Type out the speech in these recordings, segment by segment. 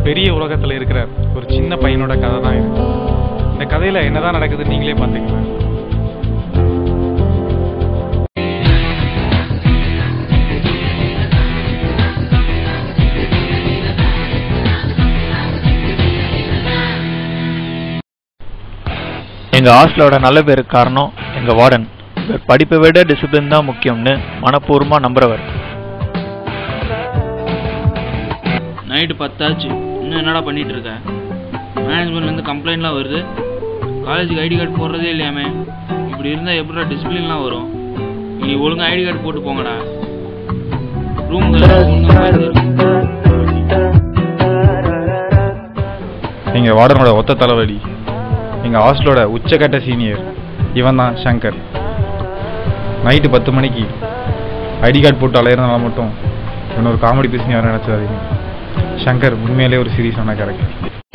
பெரிய உலகத்தில் இருக்கிற ஒரு சின்ன பையனோட கதை தான் இது இந்த கதையில் என்னதான் நடக்குதுன்னு நீங்களே பார்த்துக்கலாம் எங்க ஹாஸ்டலோட நல்ல பேருக்கு காரணம் எங்க வார்டன் இவர் படிப்பை விட டிசிப்ளின் தான் முக்கியம்னு மனப்பூர்வமா நம்புறவர் நைட்டு பத்தாச்சு இன்னும் என்னடா பண்ணிட்டு இருக்க மேனேஜ்மெண்ட்லேருந்து கம்ப்ளைண்ட்லாம் வருது காலேஜுக்கு ஐடி கார்டு போடுறதே இல்லையாமே இப்படி இருந்தால் எப்படிடா டிசிப்ளின்லாம் வரும் நீ ஒழுங்கா ஐடி கார்டு போட்டு போங்கடா ரூம் எங்கள் வார்டனோட ஒத்த தலைவலி எங்கள் ஹாஸ்டலோட உச்சக்கட்ட சீனியர் இவன் தான் சங்கர் நைட்டு பத்து மணிக்கு ஐடி கார்டு போட்டு அலையிறதுனால மட்டும் இவன் ஒரு காமெடி பேசி யாரும் நினச்சாதீங்க சங்கர் உண்மையிலே ஒரு சீரியஸான கேரக்டர்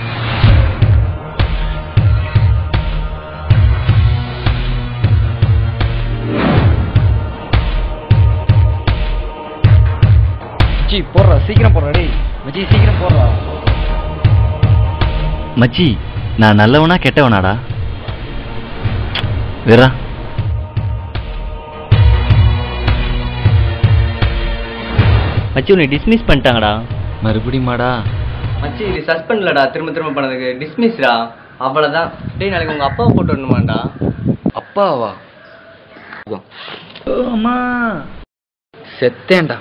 மச்சி போடுறா சீக்கிரம் போடுறா டேய் மச்சி சீக்கிரம் போடுறா மச்சி நான் நல்லவனா கெட்டவனாடா வேறா மச்சி உன்னை டிஸ்மிஸ் பண்ணிட்டாங்கடா மறுபடியுமாடா மச்சி இது சஸ்பெண்ட்லடா திரும்ப திரும்ப பண்ணதுக்கு டிஸ்மிஸ்டா அவ்வளவுதான் டேய் நாளைக்கு உங்க அப்பாவை போட்டு வரணுமாடா அப்பாவா அம்மா செத்தேன்டா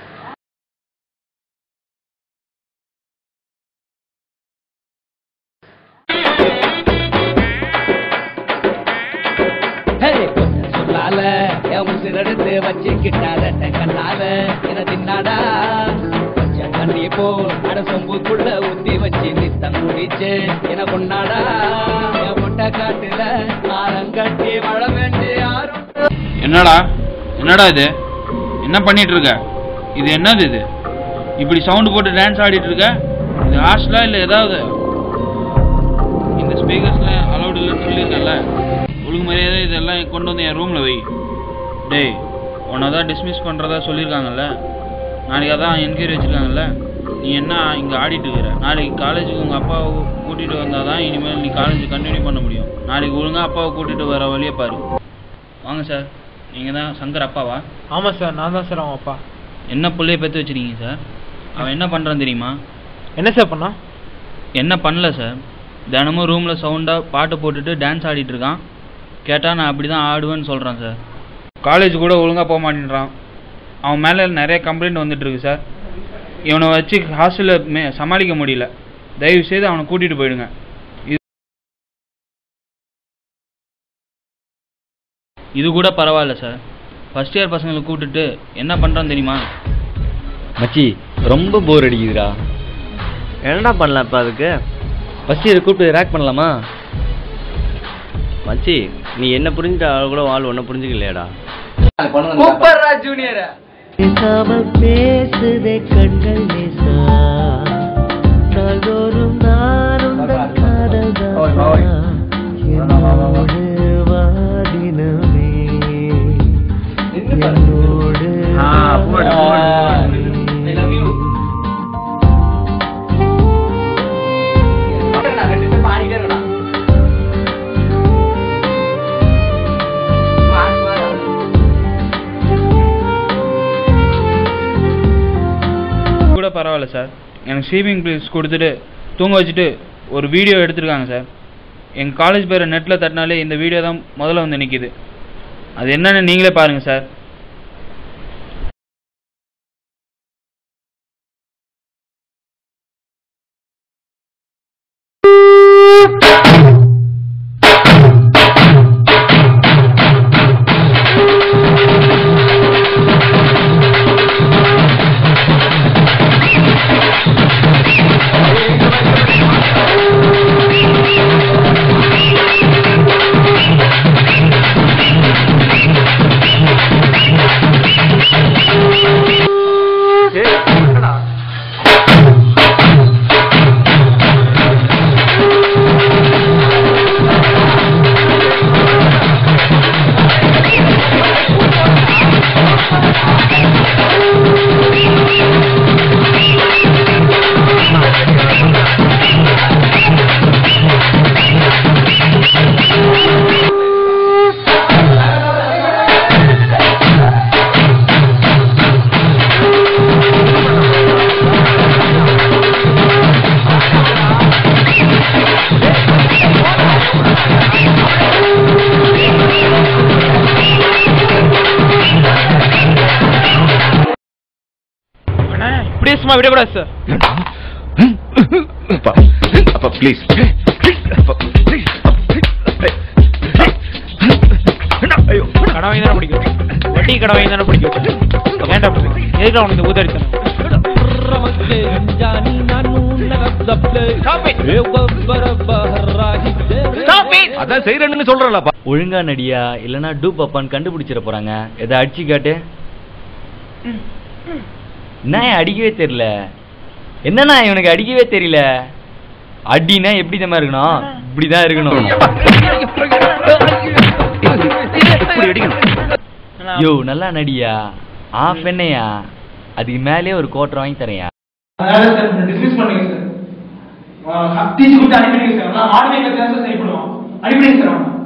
சொல்லால என் உசிரெடுத்து வச்சுக்கிட்டார கண்ணால என தின்னாடா பச்ச தண்ணி போல் அட சொம்புக்குள்ள ஊத்தி வச்சு நித்தம் குடிச்சு என கொண்டாடா என் முட்டை காட்டுல ஆரங்கட்டி மழை வேண்டு யாரும் என்னடா என்னடா இது என்ன பண்ணிட்டு இருக்க இது என்னது இது இப்படி சவுண்ட் போட்டு டான்ஸ் ஆடிட்டு இருக்க இது ஹாஸ்டலா இல்லை ஏதாவது இந்த ஸ்பீக்கர்ஸ்ல அலௌட் இல்லைன்னு சொல்லியிருக்கேன்ல ஒழுங்கு மரியாதை இதெல்லாம் கொண்டு வந்து என் ரூமில் வை டேய் உன்னை தான் டிஸ்மிஸ் பண்ணுறதா சொல்லியிருக்காங்கல்ல நாளைக்கு அதான் என்கொயரி வச்சுருக்காங்கல்ல நீ என்ன இங்கே ஆடிட்டு இருக்கிற நாளைக்கு காலேஜுக்கு உங்கள் அப்பாவை கூட்டிகிட்டு வந்தால் தான் இனிமேல் நீ காலேஜ் கண்டினியூ பண்ண முடியும் நாளைக்கு ஒழுங்காக அப்பாவை கூட்டிகிட்டு வர வழியை பாரு வாங்க சார் நீங்கள் தான் சங்கர் அப்பாவா ஆமாம் சார் நான் தான் சார் அவன் அப்பா என்ன பிள்ளைய பெற்று வச்சிருக்கீங்க சார் அவன் என்ன பண்ணுறான் தெரியுமா என்ன சார் பண்ணா என்ன பண்ணல சார் தினமும் ரூமில் சவுண்டாக பாட்டு போட்டுட்டு டான்ஸ் ஆடிட்டு இருக்கான் கேட்டால் நான் அப்படி தான் ஆடுவேன்னு சொல்கிறான் சார் காலேஜ் கூட ஒழுங்காக போக மாட்டேன்றான் அவன் மேலே நிறைய கம்ப்ளைண்ட் வந்துட்டு இருக்கு சார் இவனை வச்சு ஹாஸ்டலில் மே சமாளிக்க முடியல தயவு செய்து அவனை கூட்டிகிட்டு போயிடுங்க இது இது கூட பரவாயில்ல சார் ஃபஸ்ட் இயர் பசங்களை கூப்பிட்டுட்டு என்ன பண்ணுறான்னு தெரியுமா மச்சி ரொம்ப போர் அடிக்குதுடா என்னடா பண்ணலாம் இப்போ அதுக்கு ஃபஸ்ட் இயர் கூப்பிட்டு ரேக் பண்ணலாமா மச்சி நீ என்ன புரிஞ்சுட்ட ஆள் கூட ஆள் ஒன்றை புரிஞ்சுக்கலையாடா சூப்பர்ரா ஜூனியர் பேசாமல் பேசுதே கண்கள் நேசா நாள்தோறும் நானும் தன் காதல் என்னோடு வாதினமே என்னோடு கூட பரவாயில்ல சார் எனக்கு ஸ்லீப்பிங் பில்ஸ் கொடுத்துட்டு தூங்க வச்சுட்டு ஒரு வீடியோ எடுத்திருக்காங்க சார் எங்கள் காலேஜ் பேரை நெட்டில் தட்டினாலே இந்த வீடியோ தான் முதல்ல வந்து நிற்கிது அது என்னன்னு நீங்களே பாருங்கள் சார் Thank சும்மா விடக்கூடாது சார் அப்பா அப்பா ப்ளீஸ் அப்பா ப்ளீஸ் ஐயோ கடை வாங்கி தானே பிடிக்கும் வட்டி கடை வாங்கி தானே பிடிக்கும் ஏன்டா அப்படி? எதுக்கு அவனுக்கு இந்த ஊதாரித்தனம் அதான் செய்யறேன்னு சொல்றேன்லப்பா ஒழுங்கா நடியா இல்லனா டூப் அப்பான்னு கண்டுபிடிச்சிட போறாங்க எதை அடிச்சு காட்டு என்ன அடிக்கவே தெரியல என்னண்ணா இவனுக்கு அடிக்கவே தெரியல அடினா எப்படி தான் இருக்கணும் இப்படிதான் இருக்கணும் இப்படி அடிக்கணும் யோ நல்லா நடியா ஆஃப் என்னையா அதுக்கு மேலேயே ஒரு கோட்டர் வாங்கி தரையா அதனால சார் டிஸ்மிஸ் பண்ணுங்க சார் டீச்சர் கூப்பிட்டு அனுப்பிடுங்க சார் நான் ஆர்டினரி தான் சார் சரி பண்ணுவோம் அனுப்பிடுங்க சார் அவனை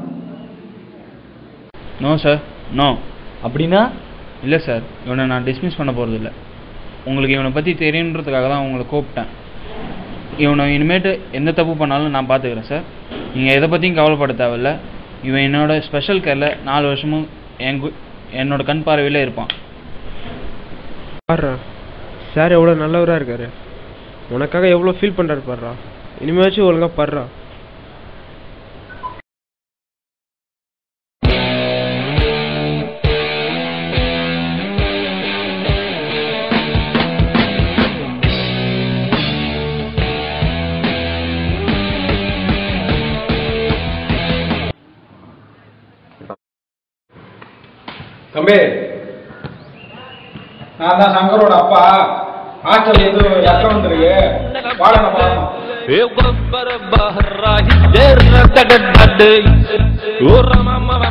நோ சார் நோ அப்படின்னா இல்லை சார் இவனை நான் டிஸ்மிஸ் பண்ண போகிறது இல்லை உங்களுக்கு இவனை பற்றி தெரியுன்றதுக்காக தான் உங்களை கூப்பிட்டேன் இவனை இனிமேட்டு எந்த தப்பு பண்ணாலும் நான் பார்த்துக்கிறேன் சார் நீங்கள் எதை பற்றியும் கவலைப்பட தேவையில்ல இவன் என்னோட ஸ்பெஷல் கேரில் நாலு வருஷமும் என் கு- என்னோட கண் பார்வையில் இருப்பான் பாடுறா சார் எவ்வளோ நல்லவராக இருக்காரு உனக்காக எவ்வளோ ஃபீல் பண்ணுறாரு பாடுறா இனிமேச்சும் ஒழுங்கா பாடுறா தம்பி நான் தான் சங்கரோட அப்பா ஹாஸ்டல் எதுவும் எத்தனை வந்திருக்கு வாடகை பார்க்கணும் ஓ